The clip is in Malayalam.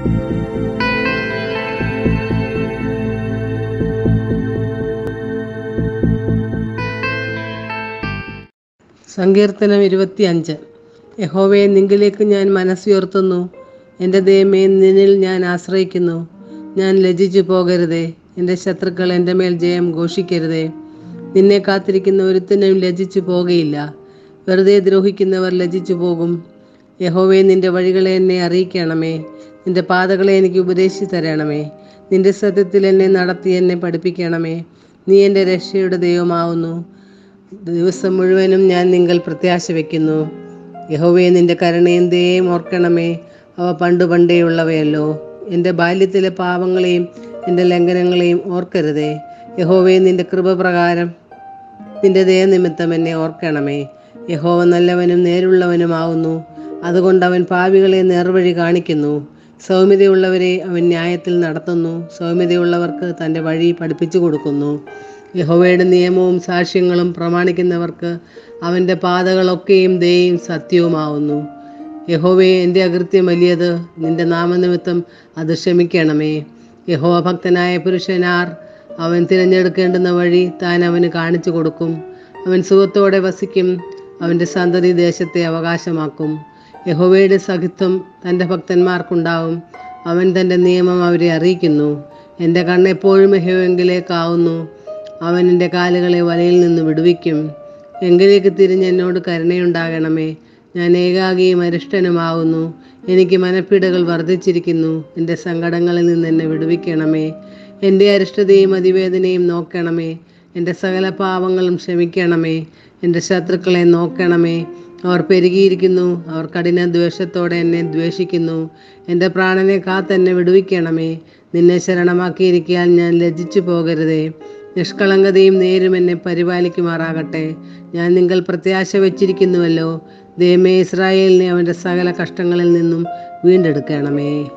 സങ്കീർത്തനം ഇരുപത്തിയഞ്ച് യഹോവയെ നിങ്കിലേക്ക് ഞാൻ മനസ്സുയർത്തുന്നു എൻ്റെ ദൈവമേ നിന്നിൽ ഞാൻ ആശ്രയിക്കുന്നു ഞാൻ ലജ്ജിച്ചു പോകരുതേ എൻ്റെ ശത്രുക്കൾ എൻ്റെ മേൽ ജയം ഘോഷിക്കരുതേ നിന്നെ കാത്തിരിക്കുന്ന ഒരുത്തനും ലജ്ജിച്ചു പോകുകയില്ല വെറുതെ ദ്രോഹിക്കുന്നവർ ലജ്ജിച്ചു പോകും യഹോവേ നിന്റെ വഴികളെ എന്നെ അറിയിക്കണമേ നിന്റെ പാതകളെ എനിക്ക് ഉപദേശിച്ചു തരണമേ നിന്റെ സത്യത്തിൽ എന്നെ നടത്തി എന്നെ പഠിപ്പിക്കണമേ നീ എൻ്റെ രക്ഷയുടെ ദൈവമാവുന്നു ദിവസം മുഴുവനും ഞാൻ നിങ്ങൾ പ്രത്യാശ വയ്ക്കുന്നു യഹോവേ നിന്റെ കരുണയും ദയയും ഓർക്കണമേ അവ പണ്ടു പണ്ടേ ഉള്ളവയല്ലോ എൻ്റെ ബാല്യത്തിലെ പാപങ്ങളെയും എൻ്റെ ലംഘനങ്ങളെയും ഓർക്കരുതേ യഹോവേ നിന്റെ കൃപ പ്രകാരം നിന്റെ ദയനിമിത്തം എന്നെ ഓർക്കണമേ യഹോവ നല്ലവനും നേരുള്ളവനുമാവുന്നു അതുകൊണ്ട് അവൻ പാപികളെ നേർവഴി കാണിക്കുന്നു സൗമ്യതയുള്ളവരെ അവൻ ന്യായത്തിൽ നടത്തുന്നു സൗമ്യതയുള്ളവർക്ക് തൻ്റെ വഴി പഠിപ്പിച്ചു കൊടുക്കുന്നു യഹോവയുടെ നിയമവും സാക്ഷ്യങ്ങളും പ്രമാണിക്കുന്നവർക്ക് അവൻ്റെ പാതകളൊക്കെയും ദയയും സത്യവുമാവുന്നു യഹോവേ എൻ്റെ അകൃത്യം വലിയത് നിന്റെ നാമനിമിത്തം അത് ക്ഷമിക്കണമേ യഹോവ ഭക്തനായ പുരുഷനാർ അവൻ തിരഞ്ഞെടുക്കേണ്ടുന്ന വഴി താൻ അവന് കാണിച്ചു കൊടുക്കും അവൻ സുഖത്തോടെ വസിക്കും അവൻ്റെ സന്തതി ദേശത്തെ അവകാശമാക്കും യഹോവയുടെ സഹിത്വം തൻ്റെ ഭക്തന്മാർക്കുണ്ടാവും അവൻ തൻ്റെ നിയമം അവരെ അറിയിക്കുന്നു എൻ്റെ കണ്ണെപ്പോഴും യഹോവെങ്കിലേക്കാവുന്നു അവൻ എൻ്റെ കാലുകളെ വലയിൽ നിന്ന് വിടുവിക്കും എങ്കിലേക്ക് തിരിഞ്ഞ് എന്നോട് കരുണയുണ്ടാകണമേ ഞാൻ ഏകാഗിയും അരിഷ്ടനുമാവുന്നു എനിക്ക് മനപ്പീടകൾ വർദ്ധിച്ചിരിക്കുന്നു എൻ്റെ സങ്കടങ്ങളിൽ നിന്ന് എന്നെ വിടുവിക്കണമേ എൻ്റെ അരിഷ്ടതയും അതിവേദനയും നോക്കണമേ എൻ്റെ സകല പാവങ്ങളും ക്ഷമിക്കണമേ എൻ്റെ ശത്രുക്കളെ നോക്കണമേ അവർ പെരുകിയിരിക്കുന്നു അവർ കഠിന ദ്വേഷത്തോടെ എന്നെ ദ്വേഷിക്കുന്നു എൻ്റെ പ്രാണനെ കാത്തെന്നെ വിടുവിക്കണമേ നിന്നെ ശരണമാക്കിയിരിക്കാൻ ഞാൻ ലജ്ജിച്ചു പോകരുതേ നിഷ്കളങ്കതയും നേരും എന്നെ പരിപാലിക്കുമാറാകട്ടെ ഞാൻ നിങ്ങൾ പ്രത്യാശ വച്ചിരിക്കുന്നുവല്ലോ ദൈവമേ ഇസ്രായേലിനെ അവൻ്റെ സകല കഷ്ടങ്ങളിൽ നിന്നും വീണ്ടെടുക്കണമേ